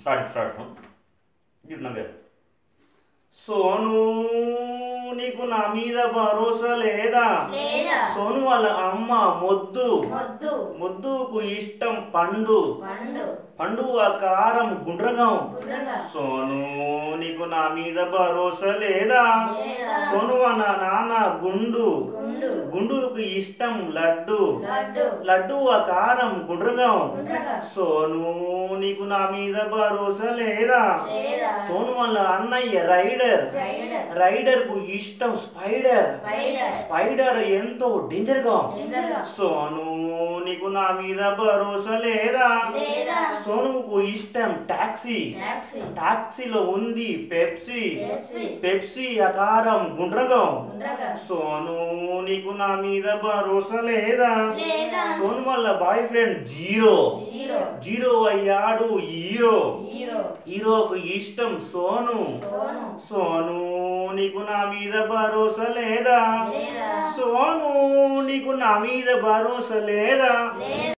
start start ఇప్పుడు నవ్వే సోను నీకు నా మీద భరోసా లేదా లేదా సోను వాళ్ళ అమ్మ మొద్దు వద్దు మొద్దుకు ఇష్టం పండు పండు పండు ఆ కారం గుండ్రగం గుర్రగా సోను నీకు నా మీద భరోసా లేదా లేదా సోను వాళ్ళ నాన్న గుండు గుండు గుండుకు ఇష్టం లడ్డు లడ్డు లడ్డు ఆ కారం గుండ్రగం గుండ్రగా సోను నీకు నా మీద భరోసా లేదా లేదా సోను వాళ్ళ అన్నయ్య రైడర్ రైడర్ రైడర్ కు ఇష్టం స్పైడర్ స్పైడర్ స్పైడర్ ఎంతో డేంజర్ గా డేంజర్గా సోను నీకు నా మీద భరోసా లేదా లేదా సోనుకు ఇష్టం టాక్సీ టాక్సీ టాక్సీలో ఉంది పెప్సీ పెప్సీ పెప్సీ ఆకారం గుండ్రగం గుండ్రగా సోను నీకు నా మీద భరోసా లేదా లేదా సోను వాళ్ళ boyfriend zero zero zero అయ్యాడు హీరో హీరో హీరోకు ఇష్టం సోను సోను సోను నీకు నా మీద భరోసా లేదా లేదా సోను నీకు నా మీద భరోసా లేదా లేదా